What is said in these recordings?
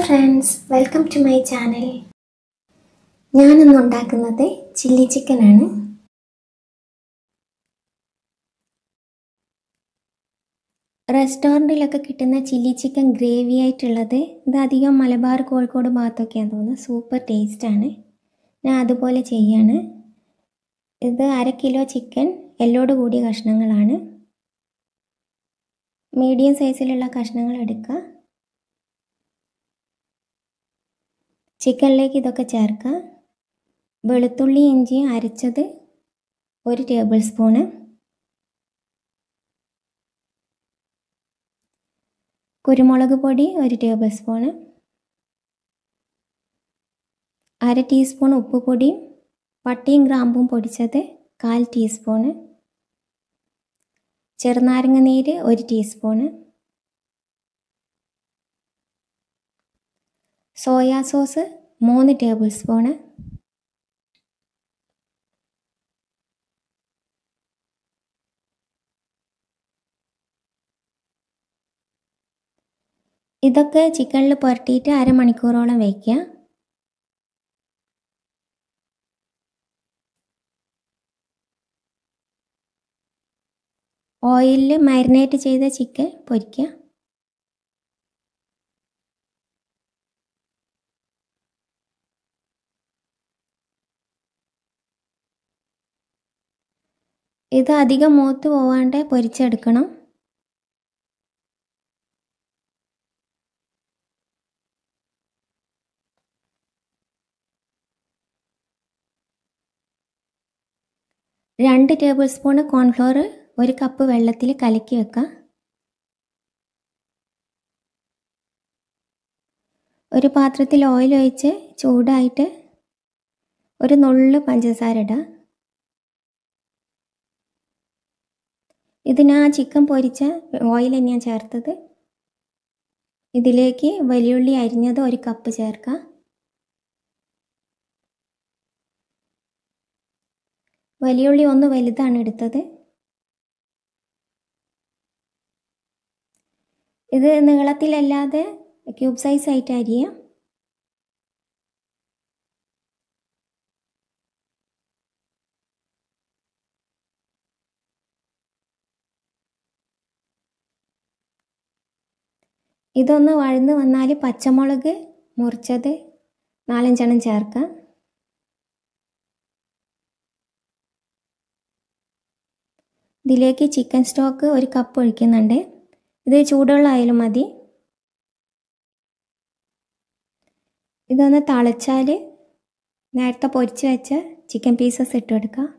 friends welcome to my channel ഞാനിന്ന് ഉണ്ടാക്കുന്നത് chilli ചിക്കനാണ് റെസ്റ്റോറൻറ്റിലൊക്കെ കിട്ടുന്ന ചില്ലി ചിക്കൻ ഗ്രേവി ആയിട്ടുള്ളത് ഇത് അധികം മലബാർ കോഴിക്കോട് ഭാഗത്തൊക്കെയാണെന്ന് തോന്നുന്നു സൂപ്പർ ടേസ്റ്റാണ് ഞാൻ അതുപോലെ ചെയ്യാണ് ഇത് അര കിലോ ചിക്കൻ എല്ലോട് കൂടിയ കഷ്ണങ്ങളാണ് മീഡിയം സൈസിലുള്ള കഷ്ണങ്ങൾ എടുക്കുക ചിക്കനിലേക്ക് ഇതൊക്കെ ചേർക്കുക വെളുത്തുള്ളി ഇഞ്ചിയും അരച്ചത് ഒരു ടേബിൾ സ്പൂണ് കുരുമുളക് പൊടി ഒരു ടേബിൾ സ്പൂണ് അര ടീസ്പൂൺ ഉപ്പ് പൊടിയും പട്ടിയും ഗ്രാമ്പും പൊടിച്ചത് കാൽ ടീസ്പൂണ് ചെറുനാരങ്ങ നീര് ഒരു ടീസ്പൂണ് സോയാ സോസ് മൂന്ന് ടേബിൾ സ്പൂണ് ഇതൊക്കെ ചിക്കനിൽ പുരട്ടിയിട്ട് അരമണിക്കൂറോളം വയ്ക്കുക ഓയിലിൽ മാരിനേറ്റ് ചെയ്ത ചിക്കൻ പൊരിക്കുക ഇത് അധികം മൂത്ത് പോവാണ്ട് പൊരിച്ചെടുക്കണം രണ്ട് ടേബിൾ സ്പൂൺ കോൺഫ്ലോർ ഒരു കപ്പ് വെള്ളത്തിൽ കലക്കി വെക്കാം ഒരു പാത്രത്തിൽ ഓയിൽ ഒഴിച്ച് ചൂടായിട്ട് ഒരു നുള്ളു പഞ്ചസാര ഇടാം ഇത് ഞാൻ ചിക്കൻ പൊരിച്ച ഓയിൽ തന്നെയാണ് ചേർത്തത് ഇതിലേക്ക് വലിയുള്ളി അരിഞ്ഞത് ഒരു കപ്പ് ചേർക്കാം വലിയുള്ളി ഒന്ന് വലുതാണ് എടുത്തത് ഇത് നീളത്തിലല്ലാതെ ക്യൂബ് സൈസ് ആയിട്ട് അരിയാം ഇതൊന്ന് വഴന്ന് വന്നാൽ പച്ചമുളക് മുറിച്ചത് നാലഞ്ചെണ്ണം ചേർക്കാം ഇതിലേക്ക് ചിക്കൻ സ്റ്റോക്ക് ഒരു കപ്പ് ഒഴിക്കുന്നുണ്ട് ഇത് ചൂടുവെള്ളമായാലും മതി ഇതൊന്ന് തളിച്ചാൽ നേരത്തെ പൊരിച്ച് വെച്ച ചിക്കൻ പീസസ് ഇട്ട് കൊടുക്കുക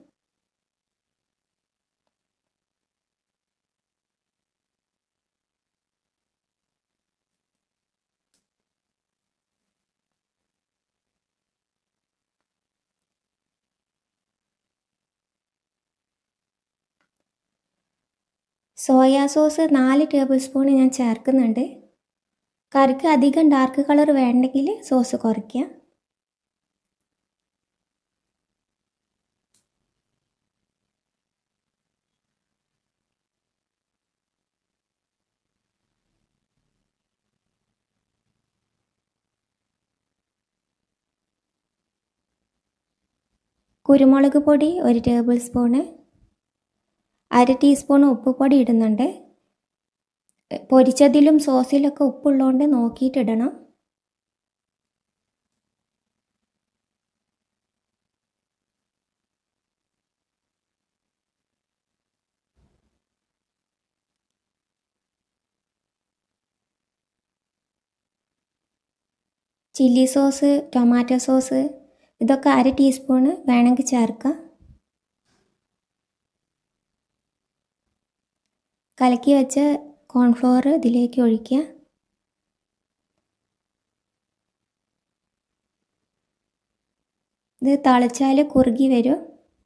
സോയാ സോസ് നാല് ടേബിൾ സ്പൂൺ ഞാൻ ചേർക്കുന്നുണ്ട് കറിക്ക് അധികം ഡാർക്ക് കളർ വേണ്ടെങ്കിൽ സോസ് കുറയ്ക്കുക കുരുമുളക് പൊടി ഒരു ടേബിൾ സ്പൂണ് അര ടീസ്പൂൺ ഉപ്പ് പൊടി ഇടുന്നുണ്ട് പൊരിച്ചതിലും സോസിലൊക്കെ ഉപ്പുള്ളതുകൊണ്ട് നോക്കിയിട്ടിടണം ചില്ലി സോസ് ടൊമാറ്റോ സോസ് ഇതൊക്കെ അര ടീസ്പൂണ് വേണമെങ്കിൽ ചേർക്കാം കലക്കി വെച്ച കോൺഫ്ലോർ ഇതിലേക്ക് ഒഴിക്കുക ഇത് തളിച്ചാൽ കുറുകി വരും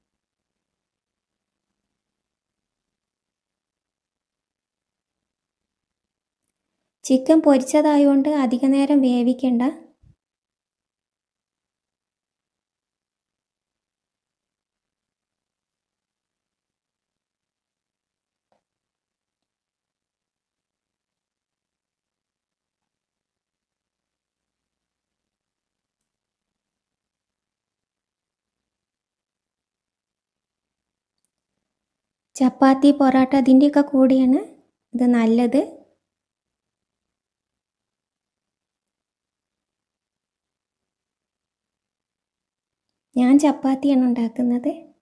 ചിക്കൻ പൊരിച്ചതായതുകൊണ്ട് അധിക നേരം വേവിക്കണ്ട ചപ്പാത്തി പൊറോട്ട അതിൻ്റെയൊക്കെ കൂടെയാണ് ഇത് നല്ലത് ഞാൻ ചപ്പാത്തിയാണ് ഉണ്ടാക്കുന്നത്